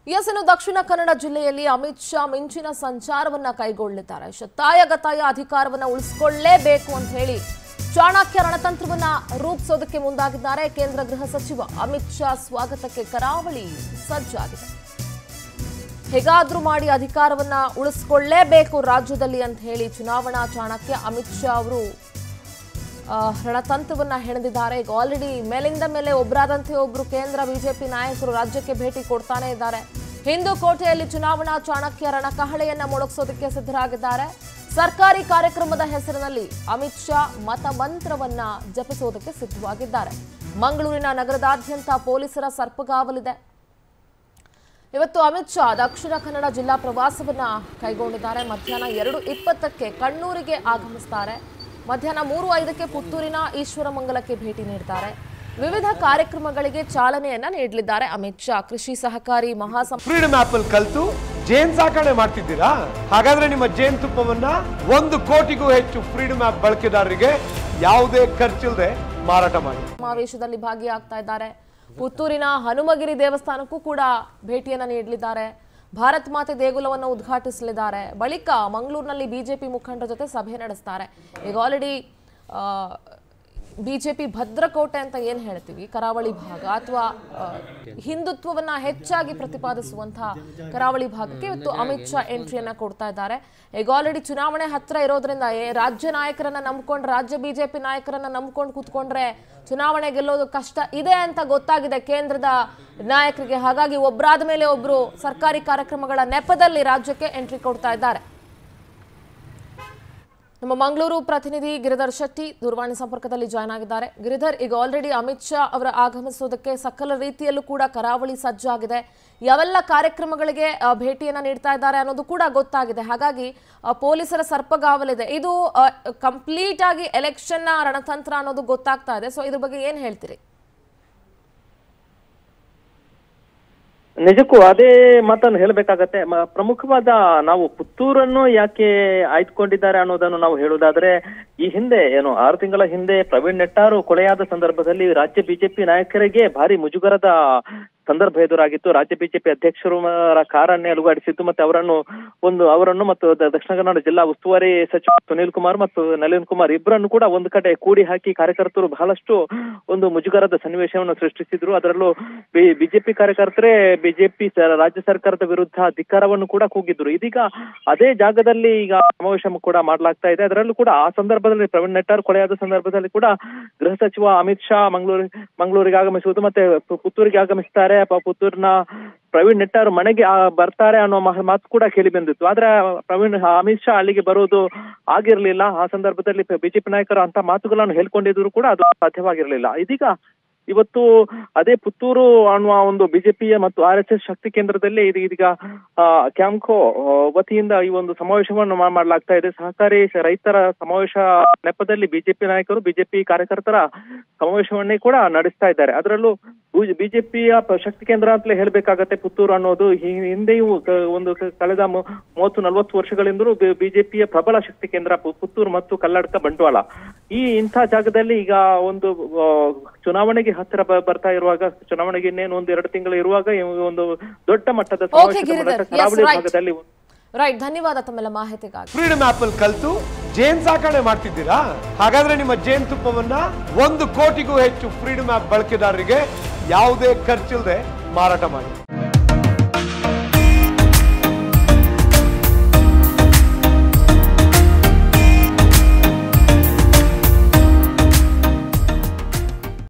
S ಇನ್ನು ದಕ್ಷಿಣ ಕನ್ನಡ ಜಿಲ್ಲೆಯಲ್ಲಿ ಅಮಿತ್ ಶಾ ಮಿಂಚಿನ ಸಂಚಾರವನ್ನ ಕೈಗೊಳ್ಳಲಿದ್ದಾರೆ ಶತಾಯ ಗತಾಯ ಅಧಿಕಾರವನ್ನ ಉಳಿಸಿಕೊಳ್ಳಲೇಬೇಕು ಅಂತ ಹೇಳಿ ಚಾಣಕ್ಯ ರಣತಂತ್ರವನ್ನ ರೂಪಿಸೋದಕ್ಕೆ ಮುಂದಾಗಿದ್ದಾರೆ ಕೇಂದ್ರ ಗೃಹ ಸಚಿವ ಅಮಿತ್ ಶಾ ಸ್ವಾಗತಕ್ಕೆ ಕರಾವಳಿ ಸಜ್ಜಾಗಿದೆ ಹೇಗಾದ್ರೂ ಮಾಡಿ ಅಧಿಕಾರವನ್ನ ಉಳಿಸಿಕೊಳ್ಳಲೇಬೇಕು ರಾಜ್ಯದಲ್ಲಿ ಅಂತ ಹೇಳಿ ಚುನಾವಣಾ ಚಾಣಕ್ಯ ಅಮಿತ್ ಶಾ ಅವರು ಆ, ರಣತಂತ್ರವನ್ನ ಹೆಣೆದಿದ್ದಾರೆ ಈಗ ಆಲ್ರೆಡಿ ಮೇಲಿಂದ ಮೇಲೆ ಒಬ್ಬರಾದಂತೆ ಒಬ್ರು ಕೇಂದ್ರ ಬಿಜೆಪಿ ನಾಯಕರು ರಾಜ್ಯಕ್ಕೆ ಭೇಟಿ ಕೊಡ್ತಾನೆ ಇದ್ದಾರೆ ಹಿಂದೂ ಕೋಟೆಯಲ್ಲಿ ಚುನಾವಣಾ ಚಾಣಕ್ಯ ರಣಕಹಳೆಯನ್ನ ಮೊಳಗಿಸೋದಕ್ಕೆ ಸಿದ್ಧರಾಗಿದ್ದಾರೆ ಸರ್ಕಾರಿ ಕಾರ್ಯಕ್ರಮದ ಹೆಸರಿನಲ್ಲಿ ಅಮಿತ್ ಶಾ ಮತಮಂತ್ರವನ್ನ ಜಪಿಸೋದಕ್ಕೆ ಸಿದ್ಧವಾಗಿದ್ದಾರೆ ಮಂಗಳೂರಿನ ನಗರದಾದ್ಯಂತ ಪೊಲೀಸರ ಸರ್ಪಗಾವಲಿದೆ ಇವತ್ತು ಅಮಿತ್ ಶಾ ದಕ್ಷಿಣ ಕನ್ನಡ ಜಿಲ್ಲಾ ಪ್ರವಾಸವನ್ನ ಕೈಗೊಂಡಿದ್ದಾರೆ ಮಧ್ಯಾಹ್ನ ಎರಡು ಇಪ್ಪತ್ತಕ್ಕೆ ಕಣ್ಣೂರಿಗೆ ಆಗಮಿಸ್ತಾರೆ ಮಧ್ಯಾಹ್ನ ಮೂರು ಐದಕ್ಕೆ ಪುತ್ತೂರಿನ ಈಶ್ವರಮಂಗಲಕ್ಕೆ ಭೇಟಿ ನೀಡ್ತಾರೆ ವಿವಿಧ ಕಾರ್ಯಕ್ರಮಗಳಿಗೆ ಚಾಲನೆಯನ್ನ ನೀಡಲಿದ್ದಾರೆ ಅಮಿತ್ ಶಾ ಕೃಷಿ ಸಹಕಾರಿ ಮಹಾಸಂ ಫ್ರೀಡಮ್ ಆಪ್ ಅಲ್ಲಿ ಕಲ್ತು ಜೇನ್ ಸಾಕಣೆ ಮಾಡ್ತಿದ್ದೀರಾ ಹಾಗಾದ್ರೆ ನಿಮ್ಮ ಜೇನ್ ತುಪ್ಪವನ್ನ ಒಂದು ಕೋಟಿಗೂ ಹೆಚ್ಚು ಫ್ರೀಡಮ್ ಆಪ್ ಬಳಕೆದಾರರಿಗೆ ಯಾವುದೇ ಖರ್ಚಿಲ್ಲದೆ ಮಾರಾಟ ಮಾಡಿ ಸಮಾವೇಶದಲ್ಲಿ ಭಾಗಿಯಾಗ್ತಾ ಇದ್ದಾರೆ ಪುತ್ತೂರಿನ ಹನುಮಗಿರಿ ದೇವಸ್ಥಾನಕ್ಕೂ ಕೂಡ ಭೇಟಿಯನ್ನ ನೀಡಲಿದ್ದಾರೆ ಭಾರತ್ ಮಾತೆ ದೇಗುಲವನ್ನು ಉದ್ಘಾಟಿಸಲಿದ್ದಾರೆ ಬಳಿಕ ಮಂಗಳೂರಿನಲ್ಲಿ ಬಿಜೆಪಿ ಮುಖಂಡರ ಜೊತೆ ಸಭೆ ನಡೆಸ್ತಾರೆ ಈಗ ಆಲ್ರೆಡಿ ಬಿಜೆಪಿ ಭದ್ರಕೋಟೆ ಅಂತ ಏನು ಹೇಳ್ತೀವಿ ಕರಾವಳಿ ಭಾಗ ಅಥವಾ ಹಿಂದುತ್ವವನ್ನ ಹೆಚ್ಚಾಗಿ ಪ್ರತಿಪಾದಿಸುವಂತಹ ಕರಾವಳಿ ಭಾಗಕ್ಕೆ ಇವತ್ತು ಅಮಿತ್ ಶಾ ಎಂಟ್ರಿಯನ್ನ ಕೊಡ್ತಾ ಇದ್ದಾರೆ ಈಗ ಆಲ್ರೆಡಿ ಚುನಾವಣೆ ಹತ್ರ ಇರೋದ್ರಿಂದ ಏ ರಾಜ್ಯ ನಾಯಕರನ್ನ ನಂಬ್ಕೊಂಡು ರಾಜ್ಯ ಬಿಜೆಪಿ ನಾಯಕರನ್ನ ನಂಬ್ಕೊಂಡು ಕೂತ್ಕೊಂಡ್ರೆ ಚುನಾವಣೆ ಗೆಲ್ಲೋದು ಕಷ್ಟ ಇದೆ ಅಂತ ಗೊತ್ತಾಗಿದೆ ಕೇಂದ್ರದ ನಾಯಕರಿಗೆ ಹಾಗಾಗಿ ಒಬ್ಬರಾದ ಮೇಲೆ ಒಬ್ರು ಸರ್ಕಾರಿ ಕಾರ್ಯಕ್ರಮಗಳ ನೆಪದಲ್ಲಿ ರಾಜ್ಯಕ್ಕೆ ಎಂಟ್ರಿ ಕೊಡ್ತಾ ಇದ್ದಾರೆ ನಮ್ಮ ಮಂಗಳೂರು ಪ್ರತಿನಿಧಿ ಗಿರಿಧರ್ ಶೆಟ್ಟಿ ದೂರವಾಣಿ ಸಂಪರ್ಕದಲ್ಲಿ ಜಾಯ್ನ್ ಆಗಿದ್ದಾರೆ ಗಿರಿಧರ್ ಈಗ ಆಲ್ರೆಡಿ ಅಮಿತ್ ಶಾ ಅವರ ಆಗಮಿಸೋದಕ್ಕೆ ಸಕಲ ರೀತಿಯಲ್ಲೂ ಕೂಡ ಕರಾವಳಿ ಸಜ್ಜಾಗಿದೆ ಯಾವೆಲ್ಲ ಕಾರ್ಯಕ್ರಮಗಳಿಗೆ ಆ, ಭೇಟಿಯನ್ನ ನೀಡ್ತಾ ಇದ್ದಾರೆ ಅನ್ನೋದು ಕೂಡ ಗೊತ್ತಾಗಿದೆ ಹಾಗಾಗಿ ಆ, ಪೊಲೀಸರ ಸರ್ಪಗಾವಲಿದೆ ಇದು ಕಂಪ್ಲೀಟ್ ಆಗಿ ಎಲೆಕ್ಷನ್ ರಣತಂತ್ರ ಅನ್ನೋದು ಗೊತ್ತಾಗ್ತಾ ಇದೆ ಸೊ ಇದ್ರ ಬಗ್ಗೆ ಏನ್ ಹೇಳ್ತೀರಿ ನಿಜಕ್ಕೂ ಅದೇ ಮಾತನ್ನು ಹೇಳಬೇಕಾಗತ್ತೆ ಮ- ಪ್ರಮುಖವಾದ ನಾವು ಪುತ್ತೂರನ್ನು ಯಾಕೆ ಆಯ್ದುಕೊಂಡಿದ್ದಾರೆ ಅನ್ನೋದನ್ನು ನಾವು ಹೇಳುವುದಾದ್ರೆ ಈ ಹಿಂದೆ ಏನು ಆರು ತಿಂಗಳ ಹಿಂದೆ ಪ್ರವೀಣ್ ನೆಟ್ಟಾರು ಕೊಲೆಯಾದ ಸಂದರ್ಭದಲ್ಲಿ ರಾಜ್ಯ ಬಿಜೆಪಿ ನಾಯಕರಿಗೆ ಭಾರಿ ಮುಜುಗರದ ಸಂದರ್ಭ ಎದುರಾಗಿತ್ತು ರಾಜ್ಯ ಬಿಜೆಪಿ ಅಧ್ಯಕ್ಷರು ಕಾರನ್ನೇ ಅಲುಗಾಡಿಸಿತ್ತು ಮತ್ತೆ ಅವರನ್ನು ಒಂದು ಅವರನ್ನು ಮತ್ತು ದ- ದಕ್ಷಿಣ ಕನ್ನಡ ಜಿಲ್ಲಾ ಉಸ್ತುವಾರಿ ಸಚಿವ ಸುನೀಲ್ ಕುಮಾರ್ ಮತ್ತು ನಳಿನ್ ಕುಮಾರ್ ಇಬ್ಬರನ್ನು ಕೂಡ ಒಂದು ಕಡೆ ಕೂಡಿ ಹಾಕಿ ಕಾರ್ಯಕರ್ತರು ಬಹಳಷ್ಟು ಒಂದು ಮುಜುಗರದ ಸನ್ನಿವೇಶವನ್ನು ಸೃಷ್ಟಿಸಿದ್ರು ಅದರಲ್ಲೂ ಬಿ- ಬಿಜೆಪಿ ಕಾರ್ಯಕರ್ತರೇ ಬಿಜೆಪಿ ಸ- ರಾಜ್ಯ ಸರ್ಕಾರದ ವಿರುದ್ಧ ಧಿಕ್ಕಾರವನ್ನು ಕೂಡ ಕೂಗಿದ್ರು ಇದೀಗ ಅದೇ ಜಾಗದಲ್ಲಿ ಈಗ ಸಮಾವೇಶ ಕೂಡ ಮಾಡಲಾಗ್ತಾ ಇದೆ ಅದರಲ್ಲೂ ಕೂಡ ಆ ಸಂದರ್ಭದಲ್ಲಿ ಪ್ರವೀಣ್ ನೆಟ್ಟಾರ್ ಕೊಲೆಯಾದ ಸಂದರ್ಭದಲ್ಲಿ ಕೂಡ ಗೃಹ ಸಚಿವ ಅಮಿತ್ ಶಾ ಮಂಗಳೂರು ಮಂಗಳೂರಿಗೆ ಆಗಮಿಸುವುದು ಮತ್ತೆ ಪು- ಪುತ್ತೂರಿಗೆ ಆಗಮಿಸ್ತಾರೆ ಪ- ಪುತ್ತೂರಿನ ಪ್ರವೀಣ್ ನೆಟ್ಟಾರ್ ಮನೆಗೆ ಆ, ಬರ್ತಾರೆ ಅನ್ನೋ ಮಾ- ಮಾತು ಕೂಡ ಕೇಳಿ ಬಂದಿತ್ತು ಆದ್ರೆ ಪ್ರವೀಣ್ ಅಮಿತ್ ಶಾ ಅಲ್ಲಿಗೆ ಬರೋದು ಆಗಿರ್ಲಿಲ್ಲ ಆ ಸಂದರ್ಭದಲ್ಲಿ ಬಿಜೆಪಿ ನಾಯಕರು ಅಂತ ಮಾತುಗಳನ್ನು ಹೇಳ್ಕೊಂಡಿದ್ರು ಕೂಡ ಅದು ಸಾಧ್ಯವಾಗಿರ್ಲಿಲ್ಲ ಇದೀಗ ಇವತ್ತು ಅದೇ ಪುತ್ತೂರು ಅನ್ನುವ ಒಂದು ಬಿಜೆಪಿಯ ಮತ್ತು ಆರ್ ಎಸ್ ಎಸ್ ಶಕ್ತಿ ಕೇಂದ್ರದಲ್ಲಿ ಇದು ಇದೀಗ ಆ, ಕ್ಯಾಂಕೋ ಆ, ವತಿಯಿಂದ ಈ ಒಂದು ಸಮಾವೇಶವನ್ನು ಮಾ- ಮಾಡಲಾಗ್ತಾ ಇದೆ ಸಹಕಾರಿ ಸ- ರೈತರ ಸಮಾವೇಶ ನೆಪದಲ್ಲಿ ಬಿಜೆಪಿ ನಾಯಕರು ಬಿಜೆಪಿ ಕಾರ್ಯಕರ್ತರ ಸಮಾವೇಶವನ್ನೇ ಕೂಡ ನಡೆಸ್ತಾ ಇದ್ದಾರೆ ಅದರಲ್ಲೂ ಬಿಜೆಪಿಯ ಶಕ್ತಿ ಕೇಂದ್ರ ಅಂತಲೇ ಹೇಳ್ಬೇಕಾಗತ್ತೆ ಪುತ್ತೂರು ಅನ್ನೋದು ಹಿ- ಹಿಂದೆಯೂ ಕ- ಒಂದು ಕ- ಕಳೆದ ಮು- ಮೂವತ್ತು ನಲವತ್ತು ವರ್ಷಗಳಿಂದಲೂ ಬಿಜೆಪಿಯ ಪ್ರಬಲ ಶಕ್ತಿ ಕೇಂದ್ರ ಪು- ಪುತ್ತೂರು ಮತ್ತು ಕಲ್ಲಡ್ಕ ಬಂಟ್ವಾಳ ಈ ಇಂಥ ಜಾಗದಲ್ಲಿ ಈಗ ಒಂದು ಆ, ಚುನಾವಣೆಗೆ ಹತ್ತಿರ ಬ- ಬರ್ತಾ ಇರುವಾಗ ಚುನಾವಣೆಗೆ ಇನ್ನೇನು ಒಂದು ಎರಡು ತಿಂಗಳು ಇರುವಾಗ ಈ ಒಂದು ದೊಡ್ಡ ಮಟ್ಟದ ಸಮಾವೇಶದ ಗಿರಿಧರ್. ಮೂಲಕ Yes, ಕರಾವಳಿ right. ಭಾಗದಲ್ಲಿ ರೈಟ್ ಧನ್ಯವಾದ ತಮ್ಮೆಲ್ಲ ಮಾಹಿತಿಗಾಗಿ ಫ್ರೀಡಮ್ ಆಪ್ ಅಲ್ಲಿ ಕಲ್ತು ಜೇನ್ ಸಾಕಣೆ ಮಾಡ್ತಿದ್ದೀರಾ ಹಾಗಾದ್ರೆ ನಿಮ್ಮ ಜೇನ್ ತುಪ್ಪವನ್ನ ಒಂದು ಕೋಟಿಗೂ ಹೆಚ್ಚು ಫ್ರೀಡಮ್ ಆಪ್ ಬಳಕೆದಾರರಿಗೆ ಯಾವುದೇ ಖರ್ಚಿಲ್ಲದೆ ಮಾರಾಟ ಮಾಡಿ